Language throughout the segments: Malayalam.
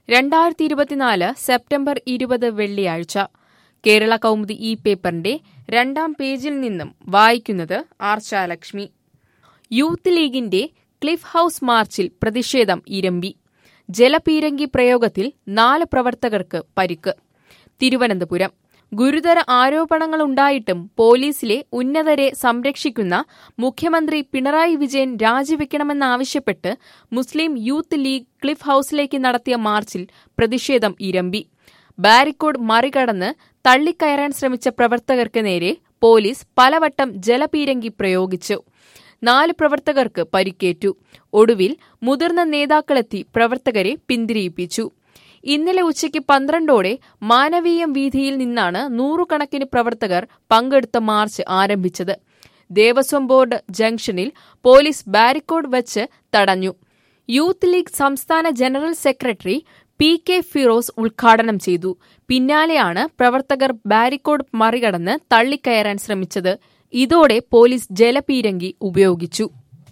രണ്ടായിരത്തി ഇരുപത്തിനാല് സെപ്റ്റംബർ ഇരുപത് വെള്ളിയാഴ്ച കേരള കൗമുദി ഈ പേപ്പറിന്റെ രണ്ടാം പേജിൽ നിന്നും വായിക്കുന്നത് ആർച്ചാലക്ഷ്മി യൂത്ത് ലീഗിന്റെ ക്ലിഫ് ഹൌസ് മാർച്ചിൽ പ്രതിഷേധം ഇരമ്പി ജലപീരങ്കി പ്രയോഗത്തിൽ നാല് പ്രവർത്തകർക്ക് പരിക്ക് തിരുവനന്തപുരം ഗുരുതര ആരോപണങ്ങളുണ്ടായിട്ടും പോലീസിലെ ഉന്നതരെ സംരക്ഷിക്കുന്ന മുഖ്യമന്ത്രി പിണറായി വിജയൻ രാജിവെക്കണമെന്നാവശ്യപ്പെട്ട് മുസ്ലിം യൂത്ത് ലീഗ് ക്ലിഫ് ഹൌസിലേക്ക് നടത്തിയ മാർച്ചിൽ പ്രതിഷേധം ഇരമ്പി ബാരിക്കോഡ് മറികടന്ന് തള്ളിക്കയറാൻ ശ്രമിച്ച പ്രവർത്തകർക്ക് നേരെ പോലീസ് പലവട്ടം ജലപീരങ്കി പ്രയോഗിച്ചു നാല് പ്രവർത്തകർക്ക് പരിക്കേറ്റു ഒടുവിൽ മുതിർന്ന നേതാക്കളെത്തി പ്രവർത്തകരെ പിന്തിരിയിപ്പിച്ചു ഇന്നലെ ഉച്ചയ്ക്ക് പന്ത്രണ്ടോടെ മാനവീയം വീതിയിൽ നിന്നാണ് നൂറുകണക്കിന് പ്രവർത്തകർ പങ്കെടുത്ത മാർച്ച് ആരംഭിച്ചത് ദേവസ്വം ബോർഡ് ജംഗ്ഷനിൽ പോലീസ് ബാരിക്കോഡ് വച്ച് തടഞ്ഞു യൂത്ത് ലീഗ് സംസ്ഥാന general secretary P K Firoz ഉദ്ഘാടനം ചെയ്തു പിന്നാലെയാണ് പ്രവർത്തകർ ബാരിക്കോഡ് മറികടന്ന് തള്ളിക്കയറാൻ ശ്രമിച്ചത് ഇതോടെ പോലീസ് ജലപീരങ്കി ഉപയോഗിച്ചു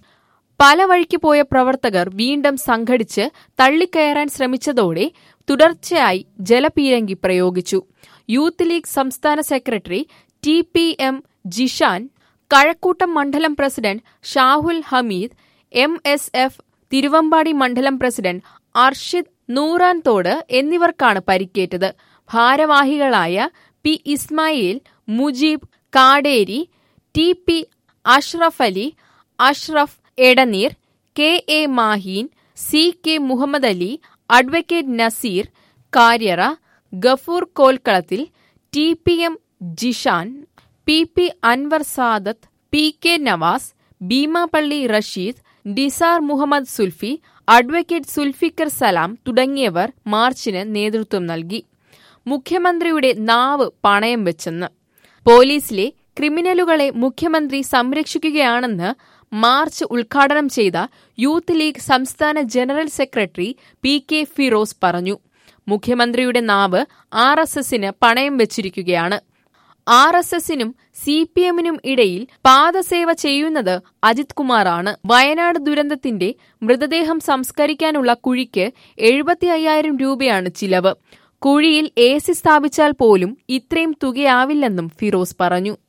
പല വഴിക്ക് പോയ പ്രവർത്തകർ വീണ്ടും സംഘടിച്ച് തള്ളിക്കയറാൻ ശ്രമിച്ചതോടെ തുടർച്ചയായി ജലപീരങ്കി പ്രയോഗിച്ചു യൂത്ത് ലീഗ് സംസ്ഥാന secretary T P M Jishan Kazhakkoottam മണ്ഡലം president Shahul Hameed M S F Thiruvambadi മണ്ഡലം പ്രസിഡന്റ് അർഷിദ് നൂറാൻതോട് എന്നിവർക്കാണ് പരിക്കേറ്റത് ഭാരവാഹികളായ P Ismail Mujeeb Kaderi T P Ashraf Ali Ashraf Edaneer K A Maheen C K Muhammad Ali advocate Nazeer Kariyara Gafoor Kolkalathil T P M Jishan P P Anwar Sadath P K Navas Beemapally Rasheed Dizar Muhammad Sulfi advocate Sulfikkar Salam തുടങ്ങിയവർ മാർച്ചിന് നേതൃത്വം നൽകി മുഖ്യമന്ത്രിയുടെ നാവ് പണയം വെച്ചെന്ന് പോലീസിലെ ക്രിമിനലുകളെ മുഖ്യമന്ത്രി സംരക്ഷിക്കുകയാണെന്ന് മാർച്ച് ഉദ്ഘാടനം ചെയ്ത യൂത്ത് ലീഗ് സംസ്ഥാന general secretary P K Firoz പറഞ്ഞു മുഖ്യമന്ത്രിയുടെ നാവ് ആർ എസ് എസിന് പണയം വെച്ചിരിക്കുകയാണ് ആർ എസ് എസിനും സി പി എമ്മിനും ഇടയിൽ പാദസേവ ചെയ്യുന്നത് അജിത് കുമാറാണ് വയനാട് ദുരന്തത്തിന്റെ മൃതദേഹം സംസ്കരിക്കാനുള്ള കുഴിക്ക് എഴുപത്തി അയ്യായിരം രൂപയാണ് ചിലവ് കുഴിയിൽ എ സി സ്ഥാപിച്ചാൽ പോലും ഇത്രയും തുകയാവില്ലെന്നും ഫിറോസ് പറഞ്ഞു